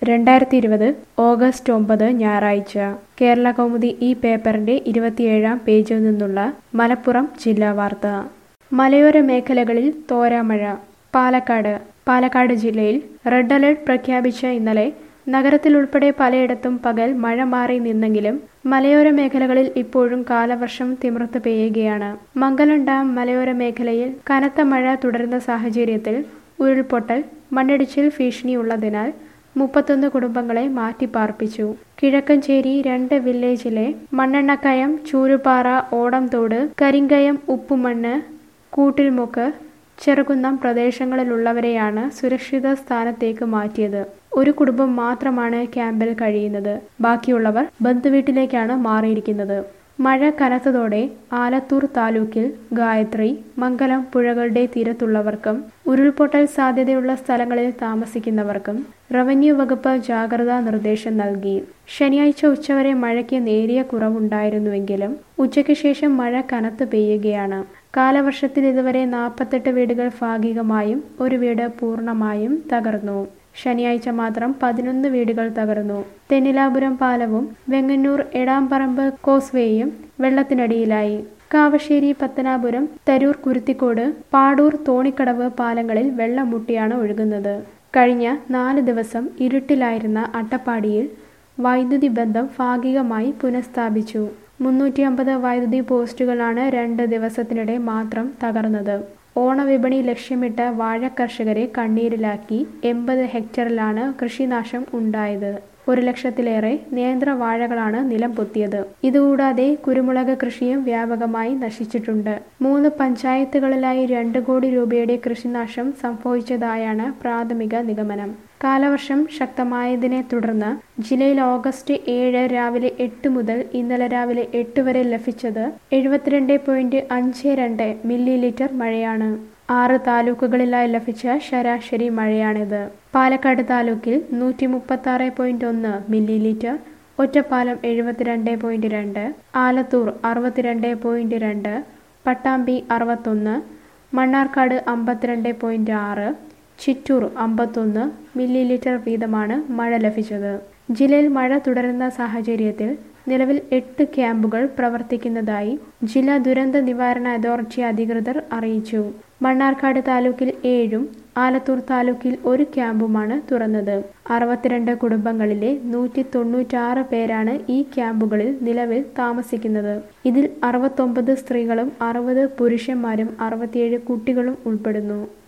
രണ്ടായിരത്തി ഇരുപത് ഓഗസ്റ്റ് ഒമ്പത് ഞായറാഴ്ച കേരള കൗമുദി ഈ പേപ്പറിന്റെ ഇരുപത്തിയേഴാം പേജിൽ നിന്നുള്ള മലപ്പുറം ജില്ലാ വാർത്ത മലയോര മേഖലകളിൽ തോരാമഴ പാലക്കാട് പാലക്കാട് ജില്ലയിൽ റെഡ് അലർട്ട് പ്രഖ്യാപിച്ച ഇന്നലെ നഗരത്തിൽ ഉൾപ്പെടെ പലയിടത്തും പകൽ മഴ മാറി നിന്നെങ്കിലും മലയോര മേഖലകളിൽ ഇപ്പോഴും കാലവർഷം തിമിർത്ത് പെയ്യുകയാണ് മംഗലം ഡാം മലയോര മേഖലയിൽ കനത്ത മഴ തുടരുന്ന സാഹചര്യത്തിൽ ഉരുൾപൊട്ടൽ മണ്ണിടിച്ചിൽ ഭീഷണിയുള്ളതിനാൽ മുപ്പത്തൊന്ന് കുടുംബങ്ങളെ മാറ്റിപ്പാർപ്പിച്ചു കിഴക്കഞ്ചേരി രണ്ട് വില്ലേജിലെ മണ്ണെണ്ണക്കയം ചൂരുപാറ ഓടംതോട് കരിങ്കയം ഉപ്പുമണ്ണ് കൂട്ടിൽമുക്ക് ചെറുകുന്നം പ്രദേശങ്ങളിലുള്ളവരെയാണ് സുരക്ഷിത സ്ഥാനത്തേക്ക് മാറ്റിയത് ഒരു കുടുംബം മാത്രമാണ് ക്യാമ്പിൽ കഴിയുന്നത് ബാക്കിയുള്ളവർ ബന്ധുവീട്ടിലേക്കാണ് മാറിയിരിക്കുന്നത് മഴ കനത്തതോടെ ആലത്തൂർ താലൂക്കിൽ ഗായത്രി മംഗലം പുഴകളുടെ തീരത്തുള്ളവർക്കും ഉരുൾപൊട്ടൽ സാധ്യതയുള്ള സ്ഥലങ്ങളിൽ താമസിക്കുന്നവർക്കും റവന്യൂ വകുപ്പ് ജാഗ്രതാ നിർദ്ദേശം നൽകി ശനിയാഴ്ച ഉച്ചവരെ മഴയ്ക്ക് നേരിയ കുറവുണ്ടായിരുന്നുവെങ്കിലും ഉച്ചയ്ക്ക് ശേഷം മഴ കനത്ത് പെയ്യുകയാണ് കാലവർഷത്തിൽ ഇതുവരെ നാൽപ്പത്തെട്ട് വീടുകൾ ഭാഗികമായും ഒരു വീട് പൂർണ്ണമായും തകർന്നു ശനിയാഴ്ച മാത്രം പതിനൊന്ന് വീടുകൾ തകർന്നു തെന്നിലാപുരം പാലവും വെങ്ങന്നൂർ എടാംപറമ്പ് കോസ്വേയും വെള്ളത്തിനടിയിലായി കാവശ്ശേരി പത്തനാപുരം തരൂർ കുരുത്തിക്കോട് പാടൂർ തോണിക്കടവ് പാലങ്ങളിൽ വെള്ളം മുട്ടിയാണ് ഒഴുകുന്നത് കഴിഞ്ഞ നാല് ദിവസം ഇരുട്ടിലായിരുന്ന അട്ടപ്പാടിയിൽ വൈദ്യുതി ബന്ധം ഭാഗികമായി പുനഃസ്ഥാപിച്ചു മുന്നൂറ്റി അമ്പത് വൈദ്യുതി പോസ്റ്റുകളാണ് രണ്ട് ദിവസത്തിനിടെ മാത്രം തകർന്നത് ഓണവിപണി ലക്ഷ്യമിട്ട് വാഴ കർഷകരെ കണ്ണീരിലാക്കി എൺപത് ഹെക്ടറിലാണ് കൃഷിനാശം ഉണ്ടായത് ഒരു ലക്ഷത്തിലേറെ നേന്ത്രവാഴകളാണ് നിലം പൊത്തിയത് ഇതുകൂടാതെ കുരുമുളക് കൃഷിയും വ്യാപകമായി നശിച്ചിട്ടുണ്ട് മൂന്ന് പഞ്ചായത്തുകളിലായി രണ്ട് കോടി രൂപയുടെ കൃഷിനാശം സംഭവിച്ചതായാണ് പ്രാഥമിക നിഗമനം കാലവർഷം ശക്തമായതിനെ തുടർന്ന് ജില്ലയിൽ ഓഗസ്റ്റ് ഏഴ് രാവിലെ എട്ട് മുതൽ ഇന്നലെ രാവിലെ എട്ട് വരെ ലഭിച്ചത് എഴുപത്തിരണ്ട് പോയിന്റ് അഞ്ച് രണ്ട് മില്ലി ലിറ്റർ മഴയാണ് ആറ് താലൂക്കുകളിലായി ലഭിച്ച ശരാശരി മഴയാണിത് പാലക്കാട് താലൂക്കിൽ നൂറ്റി മുപ്പത്തി ആറ് പോയിന്റ് ഒന്ന് മില്ലി ലിറ്റർ ഒറ്റപ്പാലം എഴുപത്തിരണ്ട് പോയിന്റ് രണ്ട് ആലത്തൂർ അറുപത്തിരണ്ട് പോയിന്റ് രണ്ട് പട്ടാമ്പി അറുപത്തൊന്ന് മണ്ണാർക്കാട് അമ്പത്തിരണ്ട് പോയിന്റ് ആറ് ചിറ്റൂർ അമ്പത്തൊന്ന് മില്ലി ലിറ്റർ വീതമാണ് മഴ ലഭിച്ചത് ജില്ലയിൽ മഴ തുടരുന്ന സാഹചര്യത്തിൽ നിലവിൽ എട്ട് ക്യാമ്പുകൾ പ്രവർത്തിക്കുന്നതായി ജില്ലാ ദുരന്ത നിവാരണ അതോറിറ്റി അധികൃതർ അറിയിച്ചു മണ്ണാർക്കാട് താലൂക്കിൽ ഏഴും ആലത്തൂർ താലൂക്കിൽ ഒരു ക്യാമ്പുമാണ് തുറന്നത് അറുപത്തിരണ്ട് കുടുംബങ്ങളിലെ നൂറ്റി തൊണ്ണൂറ്റാറ് പേരാണ് ഈ ക്യാമ്പുകളിൽ നിലവിൽ താമസിക്കുന്നത് ഇതിൽ അറുപത്തൊമ്പത് സ്ത്രീകളും അറുപത് പുരുഷന്മാരും അറുപത്തിയേഴ് കുട്ടികളും ഉൾപ്പെടുന്നു